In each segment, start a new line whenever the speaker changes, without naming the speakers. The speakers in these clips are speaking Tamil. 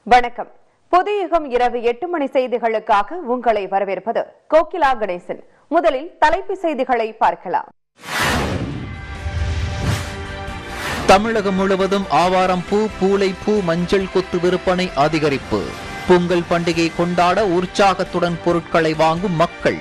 வணக்கம் புதியுகம் இரவு எட்டு மணி செய்திகளுக்காக உங்களை வரவேற்பது கோகிலா கணேசன் முதலில் தலைப்பு செய்திகளை பார்க்கலாம்
தமிழகம் முழுவதும் ஆவாரம் பூ பூளை பூ மஞ்சள் கொத்து விற்பனை அதிகரிப்பு பொங்கல் பண்டிகை கொண்டாட உற்சாகத்துடன் பொருட்களை வாங்கும் மக்கள்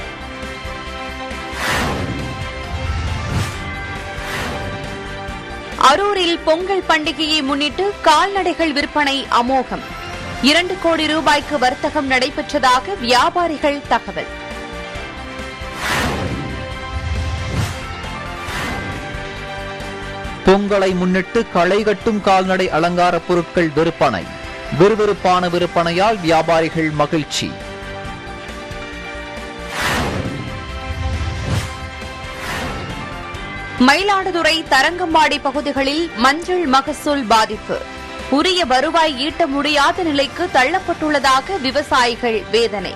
அரூரில் பொங்கல் பண்டிகையை முன்னிட்டு கால்நடைகள் விற்பனை அமோகம் இரண்டு கோடி ரூபாய்க்கு வர்த்தகம் நடைபெற்றதாக வியாபாரிகள் தகவல்
பொங்கலை முன்னிட்டு களை கட்டும் கால்நடை அலங்கார பொருட்கள் விற்பனை விறுவிறுப்பான விற்பனையால் வியாபாரிகள் மகிழ்ச்சி
மயிலாடுதுறை தரங்கம்பாடி பகுதிகளில் மஞ்சள் மகசூல் பாதிப்பு உரிய வருவாய் ஈட்ட முடியாத நிலைக்கு தள்ளப்பட்டுள்ளதாக விவசாயிகள் வேதனை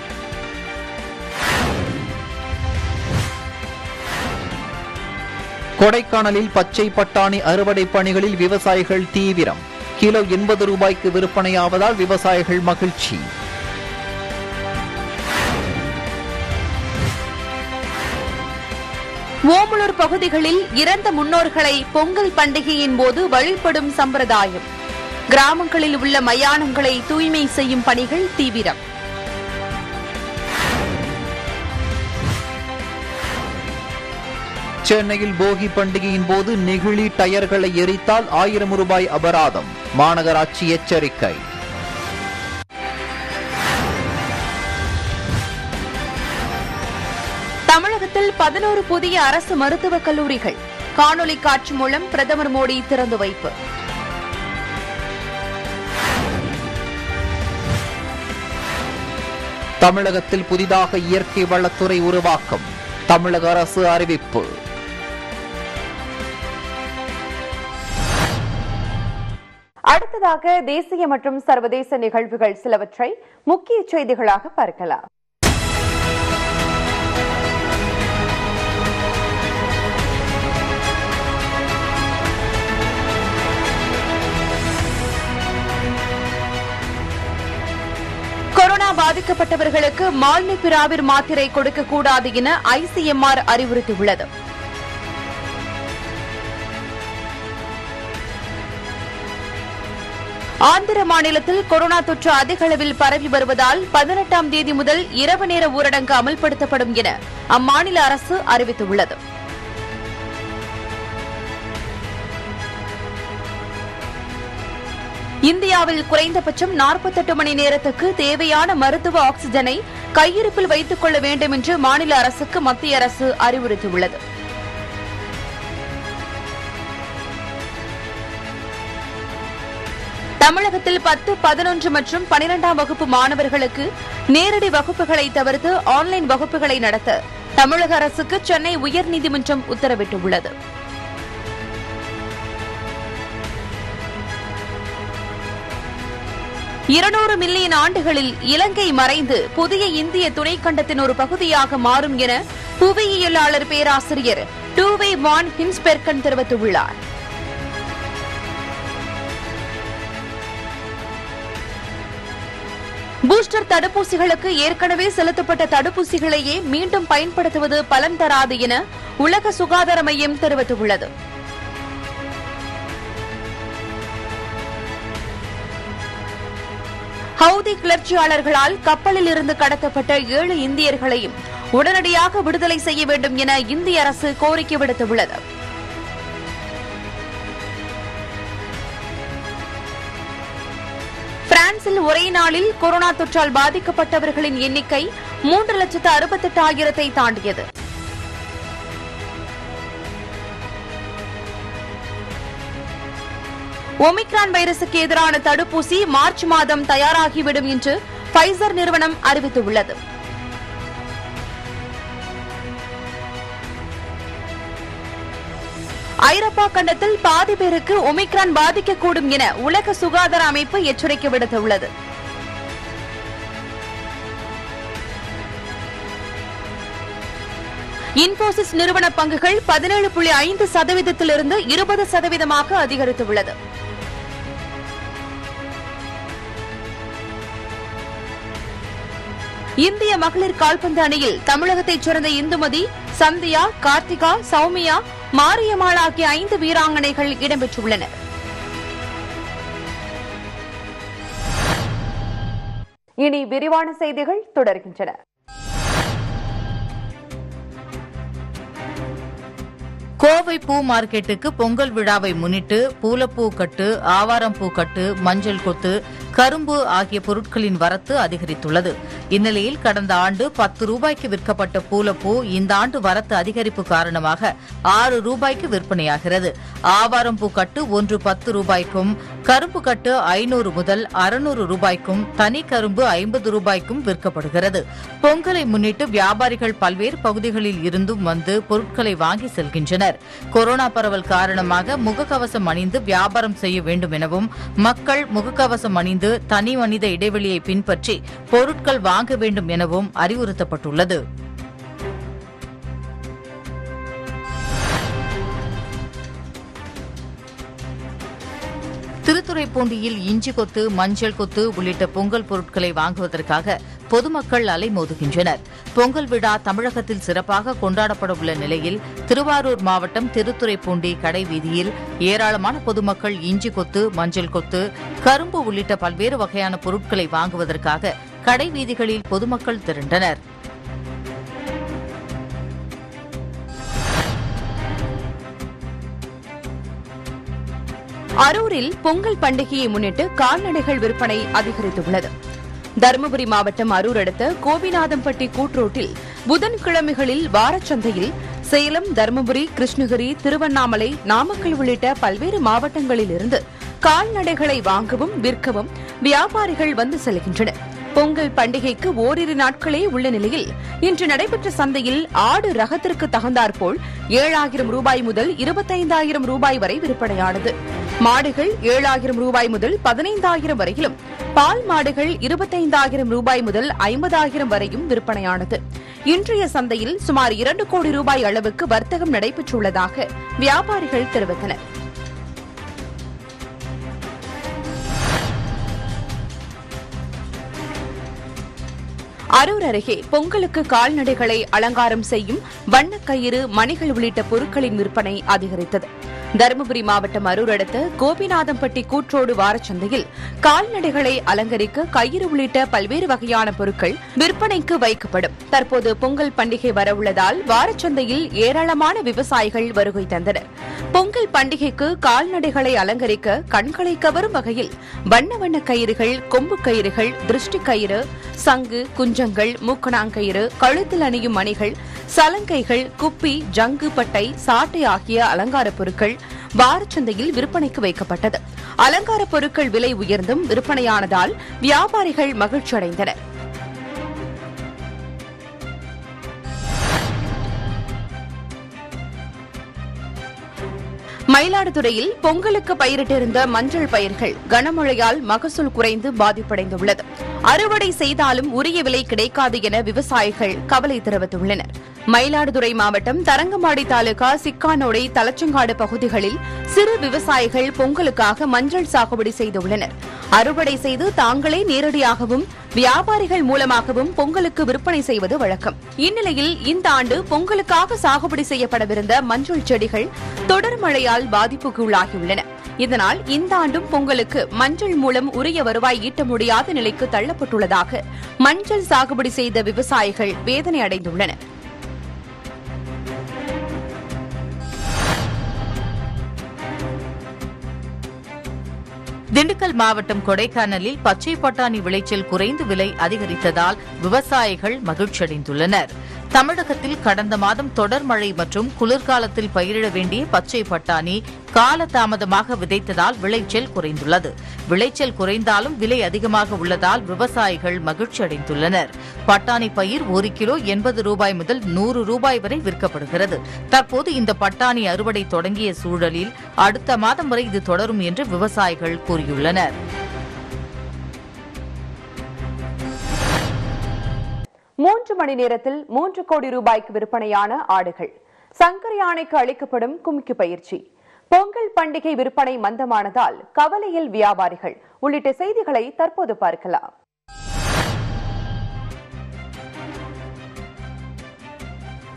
கொடைக்கானலில் பச்சை பட்டாணி அறுவடை பணிகளில் விவசாயிகள் தீவிரம் கிலோ எண்பது ரூபாய்க்கு விற்பனையாவதால் விவசாயிகள் மகிழ்ச்சி
ஓமலூர் பகுதிகளில் இறந்த முன்னோர்களை பொங்கல் பண்டிகையின் போது வழிபடும் சம்பிரதாயம் கிராமங்களில் உள்ள மயானங்களை தூய்மை செய்யும் பணிகள் தீவிரம்
சென்னையில் போகி பண்டிகையின் போது நெகிழி டயர்களை எரித்தால் ஆயிரம் ரூபாய் அபராதம் மாநகராட்சி எச்சரிக்கை
தமிழகத்தில் பதினோரு புதிய அரசு மருத்துவக் கல்லூரிகள் காணொலி காட்சி மூலம் பிரதமர் மோடி திறந்து வைப்பு
தமிழகத்தில் புதிதாக இயற்கை வளத்துறை உருவாக்கம் தமிழக அரசு அறிவிப்பு
அடுத்ததாக தேசிய மற்றும் சர்வதேச நிகழ்வுகள் சிலவற்றை முக்கிய செய்திகளாக பார்க்கலாம்
கொரோனா பாதிக்கப்பட்டவர்களுக்கு மால்னிபிராவிர் மாத்திரை கொடுக்கக்கூடாது என ஐசிஎம்ஆர் அறிவுறுத்தியுள்ளது ஆந்திர மாநிலத்தில் கொரோனா தொற்று அதிக அளவில் பரவி வருவதால் பதினெட்டாம் தேதி முதல் இரவு நேர ஊரடங்கு அமல்படுத்தப்படும் என அம்மாநில அரசு அறிவித்துள்ளது இந்தியாவில் குறைந்தபட்சம் 48 மணி நேரத்துக்கு தேவையான மருத்துவ ஆக்ஸிஜனை கையிருப்பில் வைத்துக் கொள்ள வேண்டும் என்று மாநில அரசுக்கு மத்திய அரசு அறிவுறுத்தியுள்ளது தமிழகத்தில் பத்து பதினொன்று மற்றும் பனிரெண்டாம் வகுப்பு மாணவர்களுக்கு நேரடி வகுப்புகளை தவிர்த்து ஆன்லைன் வகுப்புகளை நடத்த தமிழக அரசுக்கு சென்னை உயர்நீதிமன்றம் உத்தரவிட்டுள்ளது இருநூறு மில்லியன் ஆண்டுகளில் இலங்கை மறைந்து புதிய இந்திய துணைக்கண்டத்தின் ஒரு பகுதியாக மாறும் என புவியியலாளர் பேராசிரியர் டூவே வான் ஹின்ஸ்பெர்கன் தெரிவித்துள்ளார் பூஸ்டர் தடுப்பூசிகளுக்கு ஏற்கனவே செலுத்தப்பட்ட தடுப்பூசிகளையே மீண்டும் பயன்படுத்துவது பலன் தராது என உலக சுகாதார மையம் தெரிவித்துள்ளது ஹவுதி கிளர்ச்சியாளர்களால் கப்பலில் இருந்து கடத்தப்பட்ட ஏழு இந்தியர்களையும் உடனடியாக விடுதலை செய்ய வேண்டும் என இந்திய அரசு கோரிக்கை விடுத்துள்ளது பிரான்சில் ஒரே நாளில் கொரோனா தொற்றால் பாதிக்கப்பட்டவர்களின் எண்ணிக்கை மூன்று லட்சத்து அறுபத்தெட்டு ஆயிரத்தை தாண்டியது ஒமிக்ரான் வைரசுக்கு எதிரான தடுப்பூசி மார்ச் மாதம் தயாராகிவிடும் என்று பைசர் நிறுவனம் அறிவித்துள்ளது ஐரோப்பா கண்டத்தில் பாதி பேருக்கு ஒமிக்ரான் பாதிக்கக்கூடும் என உலக சுகாதார அமைப்பு எச்சரிக்கை விடுத்துள்ளது இன்போசிஸ் நிறுவன பங்குகள் பதினேழு புள்ளி ஐந்து சதவீதத்திலிருந்து இருபது சதவீதமாக அதிகரித்துள்ளது இந்திய மகளிர் கால்பந்து அணியில் தமிழகத்தைச் சேர்ந்த இந்துமதி சந்தியா கார்த்திகா சௌமியா மாரியம்மாள் ஆகிய ஐந்து வீராங்கனைகள் இடம்பெற்றுள்ளனர்
இனி விரிவான செய்திகள் தொடர்கின்றன
கோவை பூ மார்க்கெட்டுக்கு பொங்கல் விழாவை முன்னிட்டு பூலப்பூ கட்டு ஆவாரம் பூ கட்டு மஞ்சள் கொத்து கரும்பு ஆகிய பொருட்களின் வரத்து அதிகரித்துள்ளது இந்நிலையில் கடந்த ஆண்டு பத்து ரூபாய்க்கு விற்கப்பட்ட பூலப்பூ இந்த ஆண்டு வரத்து அதிகரிப்பு காரணமாக ஆறு ரூபாய்க்கு விற்பனையாகிறது ஆவாரம் பூ கட்டு ஒன்று பத்து ரூபாய்க்கும் கரும்பு கட்டு ஐநூறு முதல் அறுநூறு ரூபாய்க்கும் தனி கரும்பு ஐம்பது ரூபாய்க்கும் விற்கப்படுகிறது பொங்கலை முன்னிட்டு வியாபாரிகள் பல்வேறு பகுதிகளில் இருந்தும் வந்து பொருட்களை வாங்கி செல்கின்றனர் கொரோனா பரவல் காரணமாக முகக்கவசம் அணிந்து வியாபாரம் செய்ய வேண்டும் எனவும் மக்கள் முகக்கவசம் அணிந்து தனி மனித இடைவெளியை பின்பற்றி பொருட்கள் வாங்க வேண்டும் எனவும் அறிவுறுத்தப்பட்டுள்ளது திருத்துறைப்பூண்டியில் இஞ்சி கொத்து மஞ்சள் கொத்து உள்ளிட்ட பொங்கல் பொருட்களை வாங்குவதற்காக பொதுமக்கள் அலைமோதுகின்றனர் பொங்கல் விழா தமிழகத்தில் சிறப்பாக கொண்டாடப்பட உள்ள நிலையில் திருவாரூர் மாவட்டம் திருத்துறைப்பூண்டி கடை வீதியில் ஏராளமான பொதுமக்கள் இஞ்சி கொத்து மஞ்சள் கொத்து கரும்பு உள்ளிட்ட பல்வேறு வகையான பொருட்களை வாங்குவதற்காக கடை வீதிகளில் பொதுமக்கள் திரண்டனர்
அரூரில் பொங்கல் பண்டிகையை முன்னிட்டு கால்நடைகள் விற்பனை அதிகரித்துள்ளது தருமபுரி மாவட்டம் அரூர் அடுத்த கோபிநாதம்பட்டி கூட்ரோட்டில் புதன்கிழமைகளில் வாரச்சந்தையில் சேலம் தருமபுரி கிருஷ்ணகிரி திருவண்ணாமலை நாமக்கல் உள்ளிட்ட பல்வேறு மாவட்டங்களில் இருந்து கால்நடைகளை வாங்கவும் விற்கவும் வியாபாரிகள் வந்து செல்கின்றனர் பொங்கல் பண்டிகைக்கு ஓரிரு நாட்களே உள்ள நிலையில் இன்று நடைபெற்ற சந்தையில் ஆடு ரகத்திற்கு தகுந்தாற்போல் ஏழாயிரம் ரூபாய் முதல் இருபத்தைந்தாயிரம் ரூபாய் வரை விற்பனையானது மாடுகள் ஏழாயிரம் ரூபாய் முதல் பதினைந்தாயிரம் வரையிலும் பால் மாடுகள் இருபத்தைந்தாயிரம் ரூபாய் முதல் ஐம்பதாயிரம் வரையும் விற்பனையானது இன்றைய சந்தையில் சுமார் இரண்டு கோடி ரூபாய் அளவுக்கு வர்த்தகம் நடைபெற்றுள்ளதாக வியாபாரிகள் தெரிவித்தனர் அரூர் அருகே பொங்கலுக்கு கால்நடைகளை அலங்காரம் செய்யும் வண்ணக்கயிறு மணிகள் உள்ளிட்ட பொருட்களின் விற்பனை அதிகரித்தது தருமபுரி மாவட்டம் அரூர் அடுத்த கோபிநாதம்பட்டி கூற்றோடு வாரச்சந்தையில் கால்நடைகளை அலங்கரிக்க கயிறு உள்ளிட்ட பல்வேறு வகையான பொருட்கள் விற்பனைக்கு வைக்கப்படும் தற்போது பொங்கல் பண்டிகை வரவுள்ளதால் வாரச்சந்தையில் ஏராளமான விவசாயிகள் வருகை தந்தனர் பொங்கல் பண்டிகைக்கு கால்நடைகளை அலங்கரிக்க கண்களை கவரும் வகையில் வண்ண வண்ண கயிறுகள் கொம்பு கயிறுகள் திருஷ்டி கயிறு சங்கு குஞ்சங்கள் மூக்கணாங்கயிறு கழுத்தில் அணியும் மணிகள் சலங்கைகள் குப்பி ஜங்கு பட்டை சாட்டை ஆகிய அலங்கார பொருட்கள் வாரச்சந்தையில் விற்பனைக்கு வைக்கப்பட்டது அலங்கார பொருட்கள் விலை உயர்ந்தும் விற்பனையானதால் வியாபாரிகள் மகிழ்ச்சியடைந்தனர் மயிலாடுதுறையில் பொங்கலுக்கு பயிரிட்டிருந்த மஞ்சள் பயிர்கள் கனமழையால் மகசூல் குறைந்து பாதிப்படைந்துள்ளது அறுவடை செய்தாலும் உரிய விலை கிடைக்காது என விவசாயிகள் கவலை தெரிவித்துள்ளனர் மயிலாடுதுறை மாவட்டம் தரங்கம்பாடி தாலுகா சிக்கானோடை தலச்சங்காடு பகுதிகளில் சிறு விவசாயிகள் பொங்கலுக்காக மஞ்சள் சாகுபடி செய்துள்ளனர் அறுவடை செய்து தாங்களே நேரடியாகவும் வியாபாரிகள் மூலமாகவும் பொங்கலுக்கு விற்பனை செய்வது வழக்கம் இந்நிலையில் இந்த ஆண்டு பொங்கலுக்காக சாகுபடி செய்யப்படவிருந்த மஞ்சள் செடிகள் தொடர் மழையால் பாதிப்புக்கு உள்ளாகியுள்ளன இதனால் இந்த ஆண்டும் பொங்கலுக்கு மஞ்சள் மூலம் உரிய வருவாய் ஈட்ட முடியாத நிலைக்கு தள்ளப்பட்டுள்ளதாக மஞ்சள் சாகுபடி செய்த விவசாயிகள் வேதனை அடைந்துள்ளனர்
திண்டுக்கல் மாவட்டம் கொடைக்கானலில் பச்சை பட்டாணி விளைச்சல் குறைந்து விலை அதிகரித்ததால் விவசாயிகள் மகிழ்ச்சியடைந்துள்ளனர் தமிழகத்தில் கடந்த மாதம் தொடர் மழை மற்றும் குளிர்காலத்தில் பயிரிட வேண்டிய பச்சை பட்டாணி காலதாமதமாக விதைத்ததால் விளைச்சல் குறைந்துள்ளது விளைச்சல் குறைந்தாலும் விலை அதிகமாக உள்ளதால் விவசாயிகள் மகிழ்ச்சி அடைந்துள்ளனர் பட்டாணி பயிர் ஒரு கிலோ எண்பது ரூபாய் முதல் நூறு ரூபாய் வரை விற்கப்படுகிறது தற்போது இந்த பட்டாணி அறுவடை தொடங்கிய சூழலில் அடுத்த மாதம் வரை இது தொடரும் என்று விவசாயிகள் கூறியுள்ளனர்
மூன்று மணி நேரத்தில் மூன்று கோடி ரூபாய்க்கு விற்பனையான ஆடுகள் சங்கர் யானைக்கு அளிக்கப்படும் கும்கி பயிற்சி பொங்கல் பண்டிகை விற்பனை மந்தமானதால் கவலையில் வியாபாரிகள் உள்ளிட்ட செய்திகளை தற்போது பார்க்கலாம்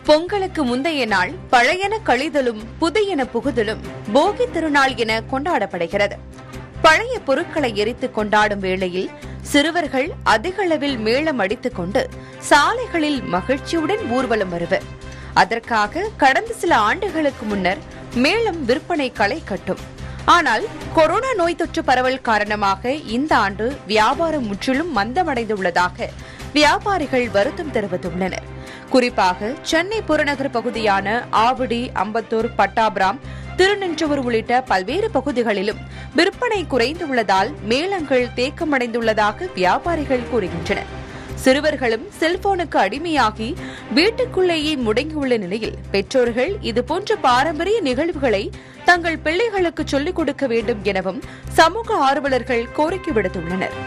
பொங்கலுக்கு முந்தைய நாள் பழையன கழிதலும் புதியன புகுதலும் போகி திருநாள் என கொண்டாடப்படுகிறது பழைய பொருட்களை எரித்து கொண்டாடும் வேளையில் சிறுவர்கள் அதிக அளவில் மேளம் அடித்துக் கொண்டு சாலைகளில் மகிழ்ச்சியுடன் ஊர்வலம் வருவர் அதற்காக கடந்த சில ஆண்டுகளுக்கு முன்னர் மேளம் விற்பனை களை கட்டும் ஆனால் கொரோனா நோய் தொற்று பரவல் காரணமாக இந்த ஆண்டு வியாபாரம் முற்றிலும் மந்தமடைந்துள்ளதாக வியாபாரிகள் வருத்தம் தெரிவித்துள்ளனர் குறிப்பாக சென்னை புறநகர் பகுதியான ஆவடி அம்பத்தூர் பட்டாபிராம் திருநின்றவூர் உள்ளிட்ட பல்வேறு பகுதிகளிலும் விற்பனை குறைந்துள்ளதால் மேளங்கள் தேக்கமடைந்துள்ளதாக வியாபாரிகள் கூறுகின்றனர் சிறுவர்களும் செல்போனுக்கு அடிமையாகி வீட்டுக்குள்ளேயே முடங்கியுள்ள நிலையில் பெற்றோர்கள் இதுபோன்ற பாரம்பரிய நிகழ்வுகளை தங்கள் பிள்ளைகளுக்கு சொல்லிக் கொடுக்க வேண்டும் எனவும் சமூக ஆர்வலர்கள் கோரிக்கை விடுத்துள்ளனர்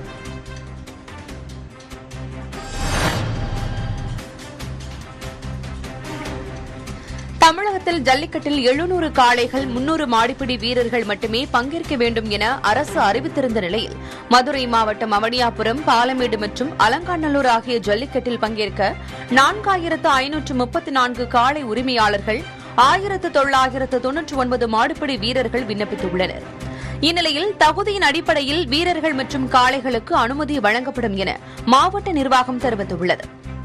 தமிழகத்தில் ஜல்லிக்கட்டில் எழுநூறு காளைகள் முன்னூறு மாடிப்பிடி வீரர்கள் மட்டுமே பங்கேற்க வேண்டும் என அரசு அறிவித்திருந்த நிலையில் மதுரை மாவட்டம் அவனியாபுரம் பாலமேடு மற்றும் அலங்காநல்லூர் ஆகிய ஜல்லிக்கட்டில் பங்கேற்க நான்காயிரத்து ஐநூற்று முப்பத்தி நான்கு காளை உரிமையாளர்கள் ஆயிரத்து தொள்ளாயிரத்து தொன்னூற்றி ஒன்பது மாடுபிடி வீரர்கள் விண்ணப்பித்துள்ளனர் இந்நிலையில் தகுதியின் அடிப்படையில் வீரர்கள் மற்றும் காளைகளுக்கு அனுமதி வழங்கப்படும் என மாவட்ட நிர்வாகம் தெரிவித்துள்ளது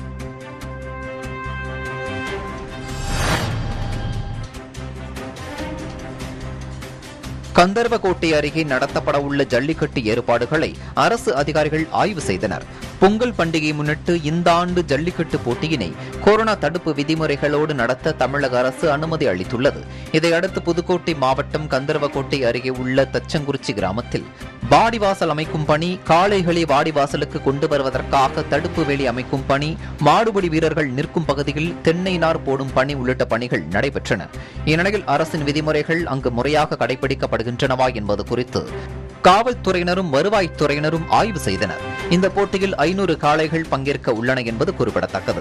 கந்தர்வகோட்டை அருகே நடத்தப்பட உள்ள ஜல்லிக்கட்டு ஏற்பாடுகளை அரசு அதிகாரிகள் ஆய்வு செய்தனர் பொங்கல் பண்டிகையை முன்னிட்டு இந்த ஆண்டு ஜல்லிக்கட்டு போட்டியினை கொரோனா தடுப்பு விதிமுறைகளோடு நடத்த தமிழக அரசு அனுமதி அளித்துள்ளது இதையடுத்து புதுக்கோட்டை மாவட்டம் கந்தர்வகோட்டை அருகே உள்ள தச்சங்குறிச்சி கிராமத்தில் வாடிவாசல் அமைக்கும் பணி காளைகளை வாடிவாசலுக்கு கொண்டு வருவதற்காக தடுப்பு வேலி அமைக்கும் பணி மாடுபிடி வீரர்கள் நிற்கும் பகுதியில் தென்னை நார் போடும் பணி உள்ளிட்ட பணிகள் நடைபெற்றன இந்நிலையில் அரசின் விதிமுறைகள் அங்கு முறையாக கடைபிடிக்கப்படுகின்றனவா என்பது குறித்து காவல்துறையினரும் வருவாய்த்துறையினரும் ஆய்வு செய்தனர் இந்த போட்டியில் ஐநூறு காளைகள் பங்கேற்க உள்ளன என்பது குறிப்பிடத்தக்கது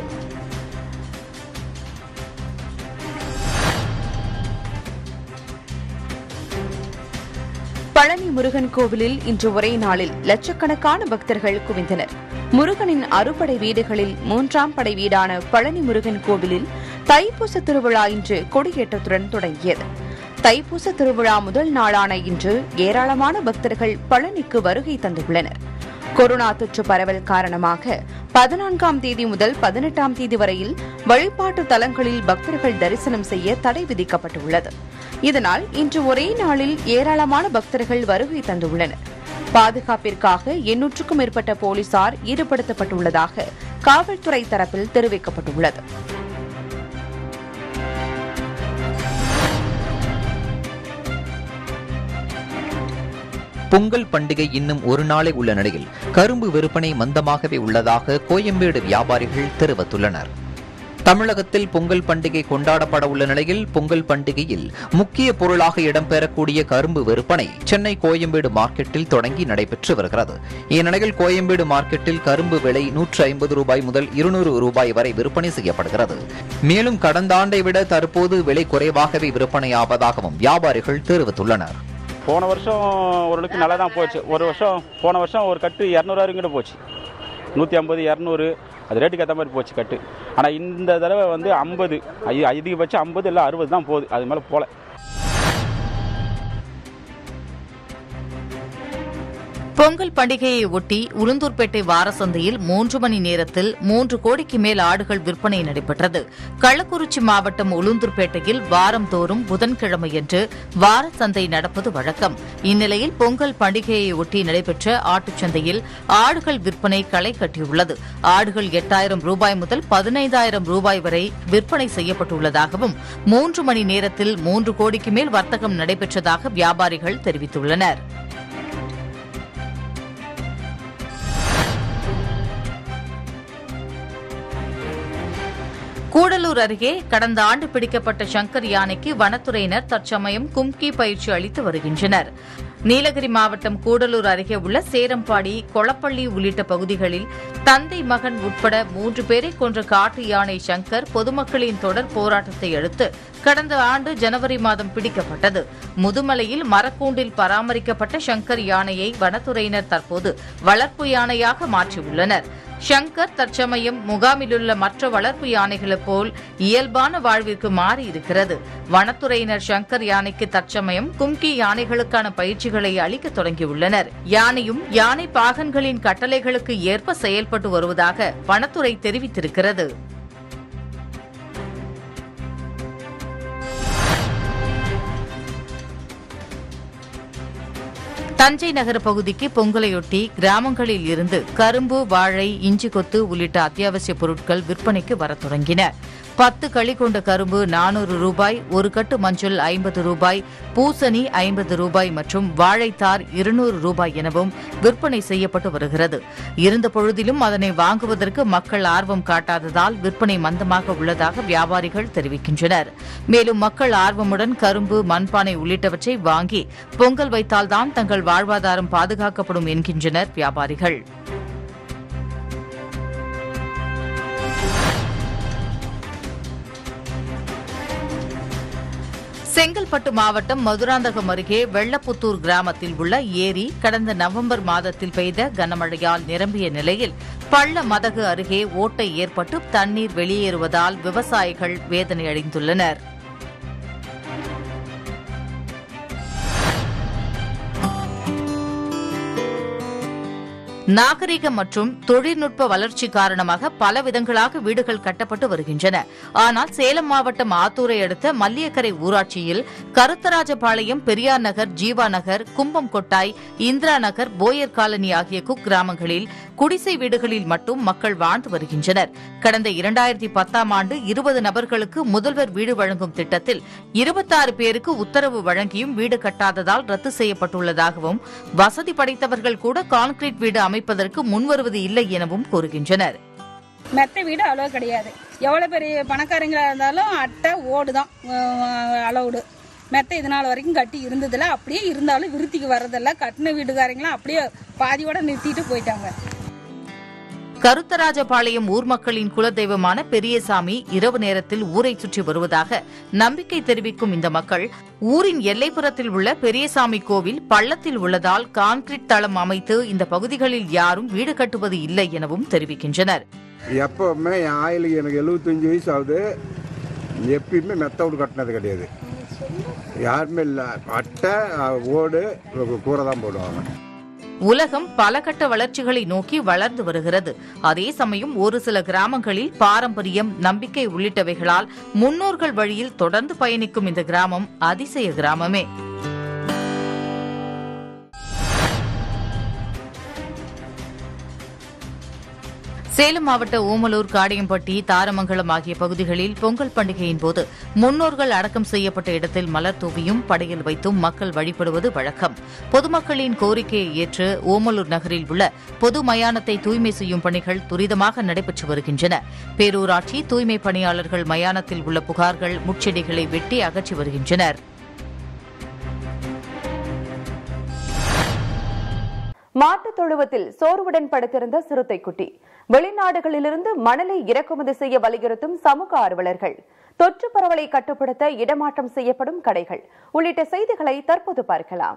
பழனி முருகன் கோவிலில் இன்று ஒரே நாளில் லட்சக்கணக்கான பக்தர்கள் குவிந்தனர் முருகனின் அறுபடை வீடுகளில் மூன்றாம் படை வீடான பழனி முருகன் கோவிலில் தைப்பூச திருவிழா இன்று கொடியேற்றத்துடன் தொடங்கியது தைப்பூச திருவிழா முதல் நாளான இன்று ஏராளமான பக்தர்கள் பழனிக்கு வருகை தந்துள்ளனர் கொரோனா தொற்று பரவல் காரணமாக பதினான்காம் தேதி முதல் பதினெட்டாம் தேதி வரையில் வழிபாட்டு தலங்களில் பக்தர்கள் தரிசனம் செய்ய தடை விதிக்கப்பட்டுள்ளது இதனால் இன்று ஒரே நாளில் ஏராளமான பக்தர்கள் வருகை தந்துள்ளனர் பாதுகாப்பிற்காக எண்ணூற்றுக்கும் மேற்பட்ட போலீசார் ஈடுபடுத்தப்பட்டுள்ளதாக காவல்துறை தரப்பில் தெரிவிக்கப்பட்டுள்ளது
பொங்கல் பண்டிகை இன்னும் ஒரு நாளை உள்ள நிலையில் கரும்பு விற்பனை மந்தமாகவே உள்ளதாக கோயம்பேடு வியாபாரிகள் தெரிவித்துள்ளனர் தமிழகத்தில் பொங்கல் பண்டிகை கொண்டாடப்பட உள்ள நிலையில் பொங்கல் பண்டிகையில் முக்கிய பொருளாக இடம்பெறக்கூடிய கரும்பு விற்பனை சென்னை கோயம்பேடு மார்க்கெட்டில் தொடங்கி நடைபெற்று வருகிறது இந்நிலையில் கோயம்பேடு மார்க்கெட்டில் கரும்பு விலை நூற்று ஐம்பது ரூபாய் முதல் இருநூறு ரூபாய் வரை விற்பனை செய்யப்படுகிறது மேலும் கடந்த ஆண்டை விட தற்போது விலை குறைவாகவே விற்பனையாவதாகவும் வியாபாரிகள் தெரிவித்துள்ளனர்
போன வருஷம் ஓரளவுக்கு நல்லா தான் போச்சு ஒரு வருஷம் போன வருஷம் ஒரு கட்டு இரநூறுவா கிட்ட போச்சு நூற்றி ஐம்பது இரநூறு அது ரேட்டுக்கு ஏற்ற மாதிரி போச்சு கட்டு ஆனால் இந்த தடவை வந்து ஐம்பது அதிகபட்சம் ஐம்பது இல்லை அறுபது தான் போகுது அது மேலே போகல
பொங்கல் பண்டிகையை ஒட்டி உளுந்தூர்பேட்டை வார சந்தையில் மூன்று மணி நேரத்தில் மூன்று கோடிக்கு மேல் ஆடுகள் விற்பனை நடைபெற்றது கள்ளக்குறிச்சி மாவட்டம் உளுந்தூர்பேட்டையில் வாரந்தோறும் புதன்கிழமையன்று வார சந்தை நடப்பது வழக்கம் இந்நிலையில் பொங்கல் பண்டிகையை ஒட்டி நடைபெற்ற ஆட்டுச் சந்தையில் ஆடுகள் விற்பனை களை கட்டியுள்ளது ஆடுகள் எட்டாயிரம் ரூபாய் முதல் பதினைந்தாயிரம் ரூபாய் வரை விற்பனை செய்யப்பட்டுள்ளதாகவும் மூன்று மணி நேரத்தில் மூன்று கோடிக்கு மேல் வர்த்தகம் நடைபெற்றதாக வியாபாரிகள் தெரிவித்துள்ளனர் கூடலூர் அருகே கடந்த ஆண்டு பிடிக்கப்பட்ட சங்கர் யானைக்கு வனத்துறையினர் தற்சமயம் கும்கி பயிற்சி அளித்து வருகின்றனர் நீலகிரி மாவட்டம் கூடலூர் அருகே உள்ள சேரம்பாடி கொளப்பள்ளி உள்ளிட்ட பகுதிகளில் தந்தை மகன் உட்பட மூன்று பேரை கொன்ற காட்டு யானை சங்கர் பொதுமக்களின் தொடர் போராட்டத்தை அடுத்து கடந்த ஆண்டு ஜனவரி மாதம் பிடிக்கப்பட்டது முதுமலையில் மரக்கூண்டில் பராமரிக்கப்பட்ட சங்கர் யானையை வனத்துறையினர் தற்போது வளர்ப்பு யானையாக மாற்றியுள்ளனர் ஷங்கர் தற்சமயம் முகாமிலுள்ள மற்ற வளர்ப்பு யானைகளைப் போல் இயல்பான வாழ்விற்கு மாறி இருக்கிறது வனத்துறையினர் ஷங்கர் யானைக்கு தற்சமயம் கும்கி யானைகளுக்கான பயிற்சிகளை அளிக்க தொடங்கியுள்ளனர் யானையும் யானை பாகன்களின் கட்டளைகளுக்கு ஏற்ப செயல்பட்டு வருவதாக வனத்துறை தெரிவித்திருக்கிறது தஞ்சை நகர பகுதிக்கு பொங்கலையொட்டி கிராமங்களில் இருந்து கரும்பு வாழை இஞ்சி கொத்து உள்ளிட்ட அத்தியாவசிய பொருட்கள் விற்பனைக்கு வரத் தொடங்கின பத்து களி கொண்ட கரும்பு நானூறு ரூபாய் ஒரு கட்டு மஞ்சள் ஐம்பது ரூபாய் பூசணி ஐம்பது ரூபாய் மற்றும் வாழைத்தார் இருநூறு ரூபாய் எனவும் விற்பனை செய்யப்பட்டு வருகிறது இருந்த பொழுதிலும் அதனை வாங்குவதற்கு மக்கள் ஆர்வம் காட்டாததால் விற்பனை மந்தமாக உள்ளதாக வியாபாரிகள் தெரிவிக்கின்றனர் மேலும் மக்கள் ஆர்வமுடன் கரும்பு மண்பானை உள்ளிட்டவற்றை வாங்கி பொங்கல் வைத்தால்தான் தங்கள் வாழ்வாதாரம் பாதுகாக்கப்படும் என்கின்றனர் வியாபாரிகள் செங்கல்பட்டு மாவட்டம் மதுராந்தகம் அருகே வெள்ளப்புத்தூர் கிராமத்தில் உள்ள ஏரி கடந்த நவம்பர் மாதத்தில் பெய்த கனமழையால் நிரம்பிய நிலையில் பள்ள மதகு அருகே ஓட்டை ஏற்பட்டு தண்ணீர் வெளியேறுவதால் விவசாயிகள் வேதனையடைந்துள்ளனர் நாகரிக மற்றும் தொழில்நுட்ப வளர்ச்சி காரணமாக பல விதங்களாக வீடுகள் கட்டப்பட்டு வருகின்றன ஆனால் சேலம் மாவட்டம் ஆத்தூரை அடுத்த மல்லியக்கரை ஊராட்சியில் கருத்தராஜபாளையம் பெரியார் நகர் ஜீவா நகர் கும்பம் கொட்டாய் இந்திரா நகர் போயர் காலனி ஆகிய குக்கிராமங்களில் குடிசை வீடுகளில் மட்டும் மக்கள் வாழ்ந்து வருகின்றனர் கடந்த இரண்டாயிரத்தி பத்தாம் ஆண்டு இருபது நபர்களுக்கு முதல்வர் வீடு வழங்கும் திட்டத்தில் இருபத்தாறு பேருக்கு உத்தரவு வழங்கியும் வீடு கட்டாததால் ரத்து செய்யப்பட்டுள்ளதாகவும் வசதி படைத்தவர்கள் கூட கான்கிரீட் வீடு அமைப்பதற்கு முன்வருவது இல்லை எனவும் கூறுகின்றனர்
மெத்த வீடு அவ்வளோ கிடையாது எவ்வளோ பெரிய பணக்காரங்களா இருந்தாலும் அட்டை ஓடு தான் அலவுடு மெத்த இது நாள் வரைக்கும் கட்டி இருந்ததில்ல அப்படியே இருந்தாலும் விருத்திக்கு வர்றதில்ல கட்டின வீடுக்காரங்களாம் அப்படியே பாதியோட நிறுத்திட்டு போயிட்டாங்க
கருத்தராஜபாளையம் ஊர் மக்களின் குலதெய்வமான பெரியசாமி இரவு நேரத்தில் ஊரை சுற்றி வருவதாக நம்பிக்கை தெரிவிக்கும் இந்த மக்கள் ஊரின் எல்லைப்புறத்தில் உள்ள பெரியசாமி கோவில் பள்ளத்தில் உள்ளதால் கான்கிரீட் தளம் அமைத்து இந்த பகுதிகளில் யாரும் வீடு கட்டுவது இல்லை எனவும் தெரிவிக்கின்றனர்
எப்பவுமே என் ஆயிலுக்கு எனக்கு எழுபத்தஞ்சி வயசு ஆகுது எப்பயுமே மெத்த வீடு கட்டினது கிடையாது யாருமே இல்லை அட்டை ஓடு கூரை தான் போடுவாங்க
உலகம் பல கட்ட வளர்ச்சிகளை நோக்கி வளர்ந்து வருகிறது அதே சமயம் ஒரு சில கிராமங்களில் பாரம்பரியம் நம்பிக்கை உள்ளிட்டவைகளால் முன்னோர்கள் வழியில் தொடர்ந்து பயணிக்கும் இந்த கிராமம் அதிசய கிராமமே சேலம் மாவட்ட ஓமலூர் காடியம்பட்டி தாரமங்கலம் ஆகிய பகுதிகளில் பொங்கல் பண்டிகையின் போது முன்னோர்கள் அடக்கம் செய்யப்பட்ட இடத்தில் மலர் தூவியும் படையல் வைத்தும் மக்கள் வழிபடுவது வழக்கம் பொதுமக்களின் கோரிக்கையை ஏற்று ஓமலூர் நகரில் உள்ள பொது மயானத்தை தூய்மை செய்யும் பணிகள் துரிதமாக நடைபெற்று வருகின்றன பேரூராட்சி தூய்மை பணியாளர்கள் மயானத்தில் உள்ள புகார்கள் முட்செடிகளை வெட்டி அகற்றி வருகின்றனர்
மாட்டுத் தொழுவத்தில் சோர்வுடன் படுத்திருந்த சிறுத்தை குட்டி வெளிநாடுகளிலிருந்து மணலை இறக்குமதி செய்ய வலியுறுத்தும் சமூக ஆர்வலர்கள் தொற்று பரவலை கட்டுப்படுத்த இடமாற்றம் செய்யப்படும் கடைகள் உள்ளிட்ட செய்திகளை தற்போது பார்க்கலாம்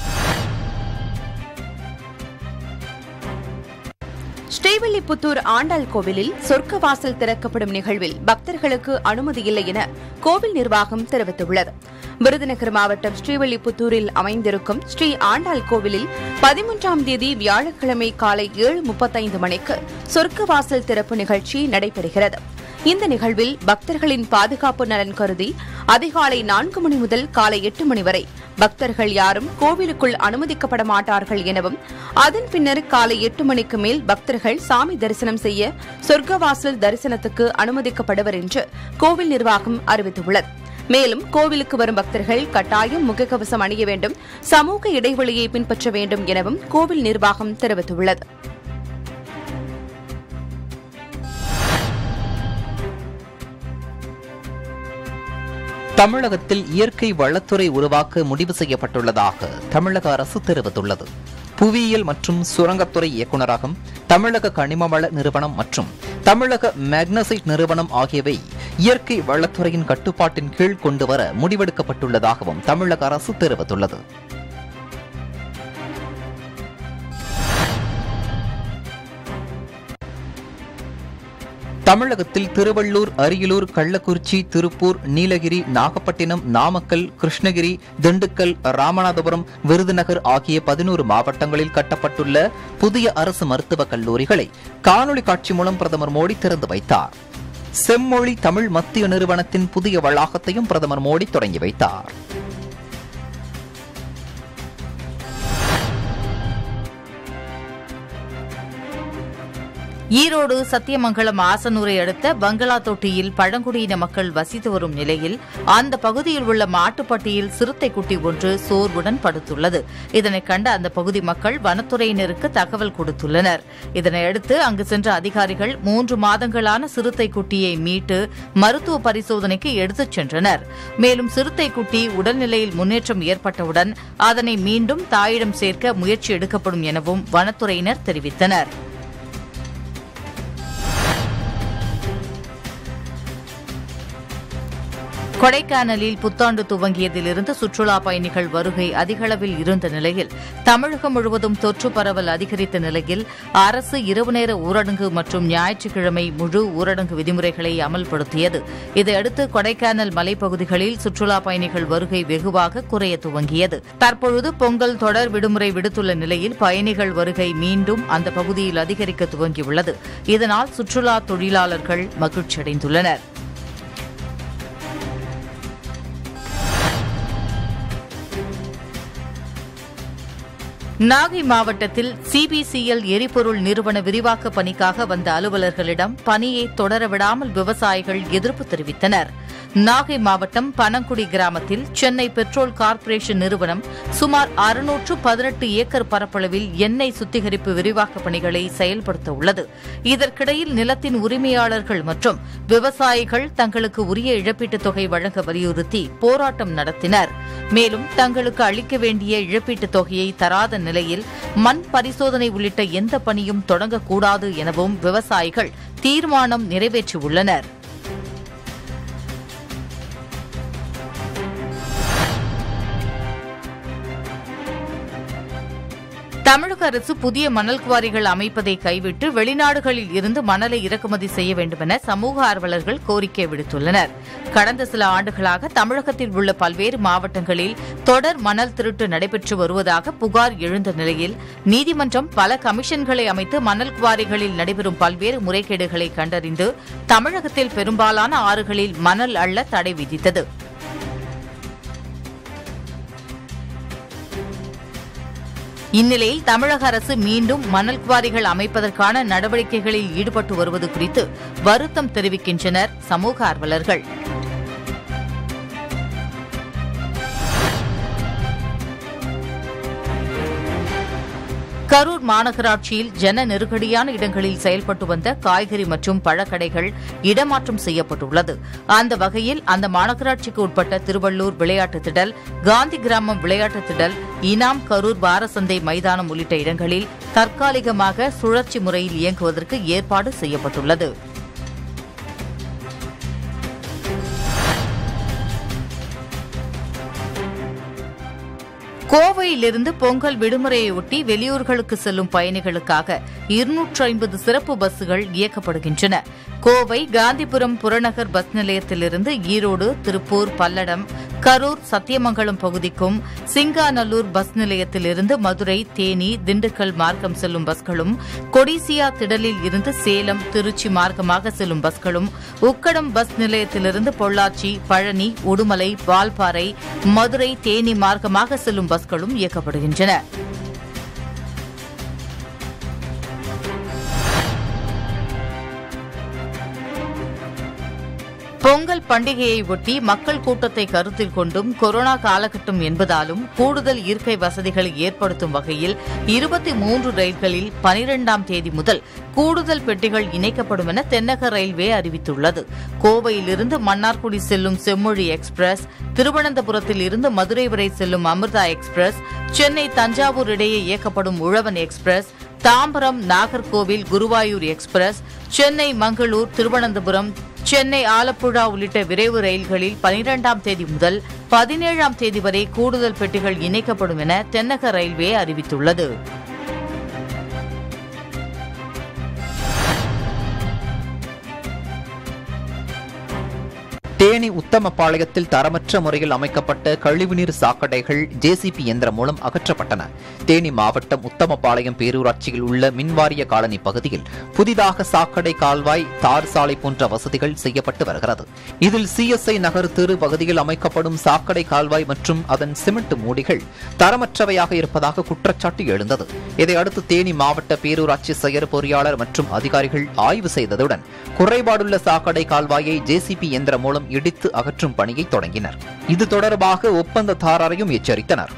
ஸ்ரீவில்லிபுத்தூர் ஆண்டாள் கோவிலில் சொர்க்க வாசல் திறக்கப்படும் நிகழ்வில் பக்தர்களுக்கு அனுமதி இல்லை என கோவில் நிர்வாகம் தெரிவித்துள்ளது விருதுநகர் மாவட்டம் ஸ்ரீவில்லிபுத்தூரில் அமைந்திருக்கும் ஸ்ரீ ஆண்டாள் கோவிலில் பதிமூன்றாம் தேதி வியாழக்கிழமை காலை ஏழு முப்பத்தைந்து மணிக்கு சொர்க்க வாசல் திறப்பு நிகழ்ச்சி நடைபெறுகிறது இந்த நிகழ்வில் பக்தர்களின் பாதுகாப்பு நலன் கருதி அதிகாலை நான்கு மணி முதல் காலை எட்டு மணி வரை பக்தர்கள் யாரும் கோவிலுக்குள் அனுமதிக்கப்பட மாட்டார்கள் எனவும் அதன் பின்னர் காலை எட்டு மணிக்கு மேல் பக்தர்கள் சாமி தரிசனம் செய்ய சொர்க்கவாசல் தரிசனத்துக்கு அனுமதிக்கப்படுவர் என்று கோவில் நிர்வாகம் அறிவித்துள்ளது மேலும் கோவிலுக்கு வரும் பக்தர்கள் கட்டாயம் முகக்கவசம் அணிய வேண்டும் சமூக இடைவெளியை பின்பற்ற வேண்டும் எனவும் கோவில் நிர்வாகம் தெரிவித்துள்ளது
தமிழகத்தில் இயற்கை வளத்துறை உருவாக்க முடிவு செய்யப்பட்டுள்ளதாக தமிழக அரசு தெரிவித்துள்ளது புவியியல் மற்றும் சுரங்கத்துறை இயக்குநரகம் தமிழக கனிமவள நிறுவனம் மற்றும் தமிழக மேக்னசைட் நிறுவனம் ஆகியவை இயற்கை வளத்துறையின் கட்டுப்பாட்டின் கீழ் கொண்டுவர முடிவெடுக்கப்பட்டுள்ளதாகவும் தமிழக அரசு தெரிவித்துள்ளது தமிழகத்தில் திருவள்ளூர் அரியலூர் கள்ளக்குறிச்சி திருப்பூர் நீலகிரி நாகப்பட்டினம் நாமக்கல் கிருஷ்ணகிரி திண்டுக்கல் ராமநாதபுரம் விருதுநகர் ஆகிய பதினோரு மாவட்டங்களில் கட்டப்பட்டுள்ள புதிய அரசு மருத்துவக் கல்லூரிகளை காணொலி காட்சி மூலம் பிரதமர் மோடி திறந்து வைத்தார் செம்மொழி தமிழ் மத்திய நிறுவனத்தின் புதிய வளாகத்தையும் பிரதமர் மோடி தொடங்கி வைத்தார்
ஈரோடு சத்தியமங்கலம் ஆசனூரை அடுத்த பங்களா தொட்டியில் பழங்குடியின மக்கள் வசித்து வரும் நிலையில் அந்த பகுதியில் உள்ள மாட்டுப்பட்டியில் சிறுத்தை குட்டி ஒன்று சோர்வுடன் படுத்துள்ளது இதனை கண்ட அந்த பகுதி மக்கள் வனத்துறையினருக்கு தகவல் கொடுத்துள்ளனர் இதனையடுத்து அங்கு சென்ற அதிகாரிகள் மூன்று மாதங்களான சிறுத்தை குட்டியை மீட்டு மருத்துவ பரிசோதனைக்கு எடுத்துச் சென்றனர் மேலும் சிறுத்தை குட்டி உடல்நிலையில் முன்னேற்றம் ஏற்பட்டவுடன் அதனை மீண்டும் தாயிடம் சேர்க்க முயற்சி எடுக்கப்படும் எனவும் வனத்துறையினர் தெரிவித்தனர் கொடைக்கானலில் புத்தாண்டு துவங்கியதிலிருந்து சுற்றுலா பயணிகள் வருகை அதிகளவில் இருந்த நிலையில் தமிழகம் முழுவதும் தொற்று பரவல் அதிகரித்த நிலையில் அரசு இரவு நேர ஊரடங்கு மற்றும் ஞாயிற்றுக்கிழமை முழு ஊரடங்கு விதிமுறைகளை அமல்படுத்தியது இதையடுத்து கொடைக்கானல் மலைப்பகுதிகளில் சுற்றுலா பயணிகள் வருகை வெகுவாக குறைய துவங்கியது தற்பொழுது பொங்கல் தொடர் விடுமுறை விடுத்துள்ள நிலையில் பயணிகள் வருகை மீண்டும் அந்த பகுதியில் அதிகரிக்க துவங்கியுள்ளது இதனால் சுற்றுலா தொழிலாளர்கள் மகிழ்ச்சியடைந்துள்ளனர் நாகை மாவட்டத்தில் சிபிசிஎல் எரிபொருள் நிறுவன விரிவாக்க பணிக்காக வந்த அலுவலர்களிடம் பணியை தொடர விடாமல் விவசாயிகள் எதிர்ப்பு தெரிவித்தனர் நாகை மாவட்டம் பனங்குடி கிராமத்தில் சென்னை பெட்ரோல் கார்ப்பரேஷன் நிறுவனம் சுமார் அறுநூற்று பதினெட்டு ஏக்கர் பரப்பளவில் எண்ணெய் சுத்திகரிப்பு விரிவாக்க பணிகளை செயல்படுத்த உள்ளது இதற்கிடையில் நிலத்தின் உரிமையாளர்கள் மற்றும் விவசாயிகள் தங்களுக்கு உரிய இழப்பீட்டுத் தொகை வழங்க வலியுறுத்தி போராட்டம் நடத்தினர் மேலும் தங்களுக்கு அளிக்க வேண்டிய இழப்பீட்டுத் தொகையை தராத நிலையில் மண் பரிசோதனை உள்ளிட்ட எந்த பணியும் தொடங்கக்கூடாது எனவும் விவசாயிகள் தீர்மானம் நிறைவேற்றியுள்ளனர் தமிழக அரசு புதிய மணல் குவாரிகள் அமைப்பதை கைவிட்டு வெளிநாடுகளில் இருந்து மணலை இறக்குமதி செய்ய வேண்டுமென சமூக ஆர்வலர்கள் கோரிக்கை விடுத்துள்ளனர் கடந்த சில ஆண்டுகளாக தமிழகத்தில் உள்ள பல்வேறு மாவட்டங்களில் தொடர் மணல் திருட்டு நடைபெற்று வருவதாக புகார் எழுந்த நிலையில் நீதிமன்றம் பல கமிஷன்களை அமைத்து மணல் குவாரிகளில் நடைபெறும் பல்வேறு முறைகேடுகளை கண்டறிந்து தமிழகத்தில் பெரும்பாலான ஆறுகளில் மணல் அள்ள தடை விதித்தது இந்நிலையில் தமிழக அரசு மீண்டும் மணல் குவாரிகள் அமைப்பதற்கான நடவடிக்கைகளில் ஈடுபட்டு வருவது குறித்து வருத்தம் தெரிவிக்கின்றனர் சமூக ஆர்வலர்கள் கரூர் மாநகராட்சியில் ஜன நெருக்கடியான இடங்களில் செயல்பட்டு வந்த காய்கறி மற்றும் பழக்கடைகள் இடமாற்றம் செய்யப்பட்டுள்ளது அந்த வகையில் அந்த மாநகராட்சிக்கு உட்பட்ட திருவள்ளூர் விளையாட்டுத் திடல் காந்தி கிராமம் விளையாட்டுத் திடல் இனாம் கரூர் பாரசந்தை மைதானம் உள்ளிட்ட இடங்களில் தற்காலிகமாக சுழற்சி முறையில் இயங்குவதற்கு ஏற்பாடு செய்யப்பட்டுள்ளது கோவையிலிருந்து பொங்கல் விடுமுறையொட்டி வெளியூர்களுக்கு செல்லும் பயணிகளுக்காக இருநூற்று ஐம்பது சிறப்பு பஸ்கள் இயக்கப்படுகின்றன கோவை காந்திபுரம் புறநகர் பஸ் நிலையத்திலிருந்து ஈரோடு திருப்பூர் பல்லடம் கரூர் சத்தியமங்கலம் பகுதிக்கும் சிங்காநல்லூர் பஸ் நிலையத்திலிருந்து மதுரை தேனி திண்டுக்கல் மார்க்கம் செல்லும் பஸ்களும் கொடிசியா திடலில் இருந்து சேலம் திருச்சி மார்க்கமாக செல்லும் பஸ்களும் உக்கடம் பஸ் நிலையத்திலிருந்து பொள்ளாச்சி பழனி உடுமலை வால்பாறை மதுரை தேனி மார்க்கமாக செல்லும் பஸ்களும் இயக்கப்படுகின்றன பொங்கல் பண்டிகையை ஒட்டி மக்கள் கூட்டத்தை கருத்தில் கொண்டும் கொரோனா காலகட்டம் என்பதாலும் கூடுதல் இருக்கை வசதிகளை ஏற்படுத்தும் வகையில் இருபத்தி மூன்று ரயில்களில் பனிரெண்டாம் தேதி முதல் கூடுதல் பெட்டிகள் இணைக்கப்படும் என தென்னக ரயில்வே அறிவித்துள்ளது கோவையிலிருந்து மன்னார்குடி செல்லும் செம்மொழி எக்ஸ்பிரஸ் திருவனந்தபுரத்தில் இருந்து மதுரை வரை செல்லும் அமிர்தா எக்ஸ்பிரஸ் சென்னை தஞ்சாவூர் இடையே இயக்கப்படும் உழவன் எக்ஸ்பிரஸ் தாம்பரம் நாகர்கோவில் குருவாயூர் எக்ஸ்பிரஸ் சென்னை மங்களூர் திருவனந்தபுரம் சென்னை ஆலப்புழா உள்ளிட்ட விரைவு ரயில்களில் பனிரெண்டாம் தேதி முதல் பதினேழாம் தேதி வரை கூடுதல் பெட்டிகள் இணைக்கப்படும் என தென்னக ரயில்வே அறிவித்துள்ளது
தேனி உத்தமபாளையத்தில் தரமற்ற முறையில் அமைக்கப்பட்ட கழிவுநீர் சாக்கடைகள் ஜேசிபி இயந்திரம் மூலம் அகற்றப்பட்டன தேனி மாவட்டம் உத்தமபாளையம் பேரூராட்சியில் உள்ள மின்வாரிய காலனி பகுதியில் புதிதாக சாக்கடை கால்வாய் தார் சாலை போன்ற வசதிகள் செய்யப்பட்டு வருகிறது இதில் சிஎஸ்ஐ நகர் தெரு பகுதியில் அமைக்கப்படும் சாக்கடை கால்வாய் மற்றும் அதன் சிமெண்ட் மூடிகள் தரமற்றவையாக இருப்பதாக குற்றச்சாட்டு எழுந்தது இதையடுத்து தேனி மாவட்ட பேரூராட்சி செயற் பொறியாளர் மற்றும் அதிகாரிகள் ஆய்வு செய்ததுடன் குறைபாடுள்ள சாக்கடை கால்வாயை ஜேசிபி இயந்திரம் மூலம் இடித்து அகற்றும் பணியை தொடங்கினர் இது தொடர்பாக ஒப்பந்ததாரரையும் எச்சரித்தனர்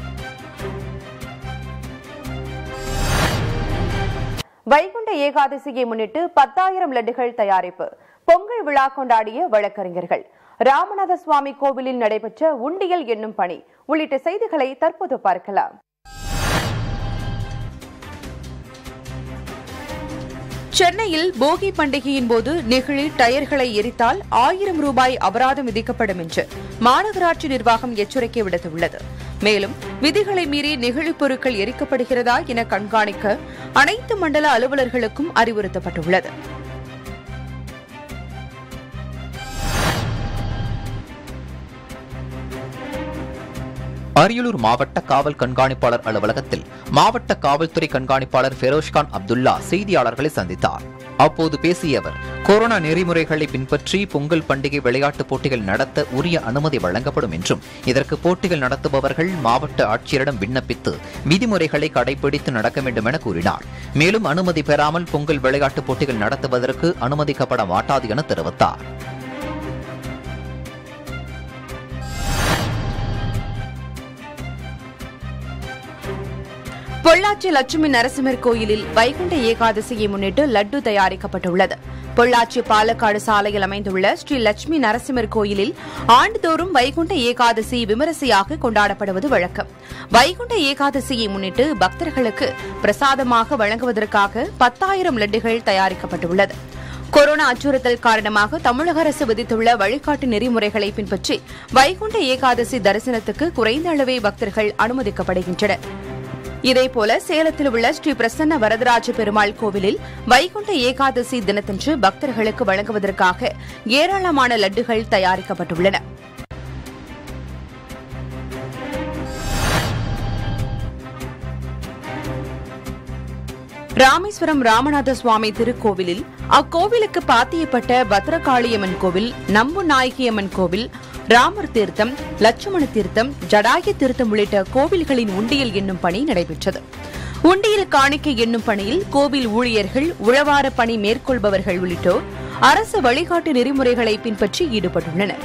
வைகுண்ட ஏகாதசியை முன்னிட்டு பத்தாயிரம் லட்டுகள் தயாரிப்பு பொங்கல் விழா கொண்டாடிய வழக்கறிஞர்கள் ராமநாத சுவாமி கோவிலில் நடைபெற்ற உண்டியல் என்னும் பணி உள்ளிட்ட செய்திகளை தற்போது பார்க்கலாம்
சென்னையில் போகி பண்டிகையின் போது நெகிழி டயர்களை எரித்தால் ஆயிரம் ரூபாய் அபராதம் விதிக்கப்படும் என்று மாநகராட்சி நிர்வாகம் எச்சரிக்கை விடுத்துள்ளது மேலும் விதிகளை மீறி நெகிழிப் பொருட்கள் எரிக்கப்படுகிறதா என கண்காணிக்க அனைத்து மண்டல அலுவலர்களுக்கும் அறிவுறுத்தப்பட்டுள்ளது
அரியலூர் மாவட்ட காவல் கண்காணிப்பாளர் அலுவலகத்தில் மாவட்ட காவல்துறை கண்காணிப்பாளர் ஃபெரோஷ்கான் அப்துல்லா செய்தியாளர்களை சந்தித்தார் அப்போது பேசிய அவர் கொரோனா நெறிமுறைகளை பின்பற்றி பொங்கல் பண்டிகை விளையாட்டுப் போட்டிகள் நடத்த உரிய அனுமதி வழங்கப்படும் என்றும் இதற்கு போட்டிகள் நடத்துபவர்கள் மாவட்ட ஆட்சியரிடம் விண்ணப்பித்து விதிமுறைகளை கடைபிடித்து நடக்க வேண்டும் என கூறினார் மேலும் அனுமதி பெறாமல் பொங்கல் விளையாட்டுப் போட்டிகள் நடத்துவதற்கு அனுமதிக்கப்பட மாட்டாது என தெரிவித்தார்
பொள்ளாச்சி லட்சுமி நரசிம்மர் கோயிலில் வைகுண்ட ஏகாதசியை முன்னிட்டு லட்டு தயாரிக்கப்பட்டுள்ளது பொள்ளாச்சி பாலக்காடு சாலையில் அமைந்துள்ள ஸ்ரீ லட்சுமி நரசிம்மர் கோயிலில் ஆண்டுதோறும் வைகுண்ட ஏகாதசி விமரிசையாக கொண்டாடப்படுவது வழக்கம் வைகுண்ட ஏகாதசியை முன்னிட்டு பக்தர்களுக்கு பிரசாதமாக வழங்குவதற்காக பத்தாயிரம் லட்டுகள் தயாரிக்கப்பட்டுள்ளது கொரோனா அச்சுறுத்தல் காரணமாக தமிழக அரசு விதித்துள்ள வழிகாட்டு நெறிமுறைகளை பின்பற்றி வைகுண்ட ஏகாதசி தரிசனத்துக்கு குறைந்த அளவே பக்தர்கள் அனுமதிக்கப்படுகின்றனர் இதேபோல சேலத்தில் உள்ள ஸ்ரீ பிரசன்ன வரதராஜ பெருமாள் கோவிலில் வைகுண்ட ஏகாதசி தினத்தன்று பக்தர்களுக்கு வழங்குவதற்காக ஏராளமான லட்டுகள் தயாரிக்கப்பட்டுள்ளன ராமேஸ்வரம் ராமநாத சுவாமி திருக்கோவிலில் அக்கோவிலுக்கு பாத்தியப்பட்ட பத்ரகாளியம்மன் கோவில் நம்பு நாயகியம்மன் கோவில் ராமர் தீர்த்தம் லட்சுமண தீர்த்தம் ஜடாய தீர்த்தம் உள்ளிட்ட கோவில்களின் உண்டியல் என்னும் பணி நடைபெற்றது உண்டியல் காணிக்கை என்னும் பணியில் கோவில் ஊழியர்கள் உழவார பணி மேற்கொள்பவர்கள் உள்ளிட்டோர் அரசு வழிகாட்டு நெறிமுறைகளை பின்பற்றி ஈடுபட்டுள்ளனர்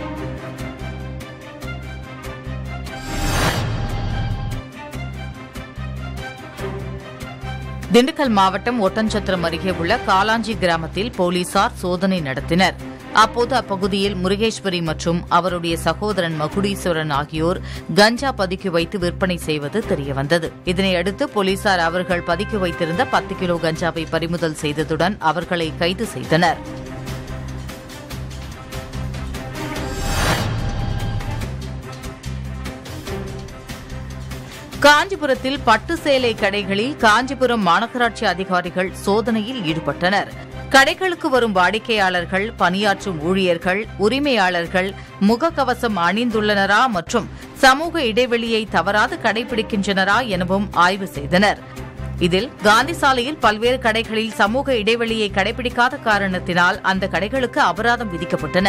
திண்டுக்கல் மாவட்டம் ஒட்டன்சத்திரம் அருகே உள்ள காலாஞ்சி கிராமத்தில் போலீசார் சோதனை நடத்தினர் அப்போது அப்பகுதியில் முருகேஸ்வரி மற்றும் அவருடைய சகோதரன் மகுடீஸ்வரன் ஆகியோர் கஞ்சா பதுக்கி வைத்து விற்பனை செய்வது தெரியவந்தது இதனையடுத்து போலீசார் அவர்கள் பதுக்கி வைத்திருந்த பத்து கிலோ கஞ்சாவை பறிமுதல் செய்ததுடன் அவர்களை கைது செய்தனர் காஞ்சிபுரத்தில் பட்டு சேலை கடைகளில் காஞ்சிபுரம் மாநகராட்சி அதிகாரிகள் சோதனையில் ஈடுபட்டனர் கடைகளுக்கு வரும் வாடிக்கையாளர்கள் பணியாற்றும் ஊழியர்கள் உரிமையாளர்கள் முகக்கவசம் அணிந்துள்ளனரா மற்றும் சமூக இடைவெளியை தவறாது கடைபிடிக்கின்றனரா எனவும் ஆய்வு செய்தனர் இதில் காந்தி சாலையில் பல்வேறு கடைகளில் சமூக இடைவெளியை கடைபிடிக்காத காரணத்தினால் அந்த கடைகளுக்கு அபராதம் விதிக்கப்பட்டன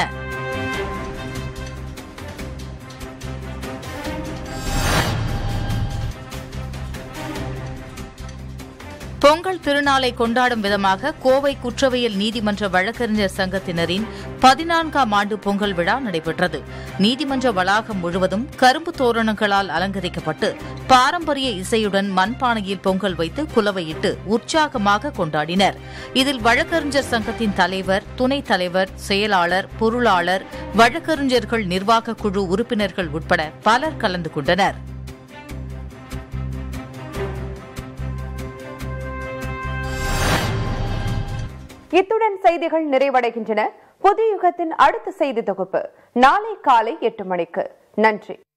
பொங்கல் திருநாளை கொண்டாடும் விதமாக கோவை குற்றவியல் நீதிமன்ற வழக்கறிஞர் சங்கத்தினரின் பதினான்காம் ஆண்டு பொங்கல் விழா நடைபெற்றது நீதிமன்ற வளாகம் முழுவதும் கரும்பு தோரணங்களால் அலங்கரிக்கப்பட்டு பாரம்பரிய இசையுடன் மண்பானையில் பொங்கல் வைத்து குலவையிட்டு உற்சாகமாக கொண்டாடினர் இதில் வழக்கறிஞர் சங்கத்தின் தலைவர் துணைத் தலைவர் செயலாளர் பொருளாளர் வழக்கறிஞர்கள் நிர்வாக குழு உறுப்பினர்கள் உட்பட பலர் கலந்து கொண்டனர்
இத்துடன் செய்திகள் நிறைவடைகின்றன புதிய யுகத்தின் அடுத்த செய்தி தொகுப்பு நாளை காலை எட்டு மணிக்கு நன்றி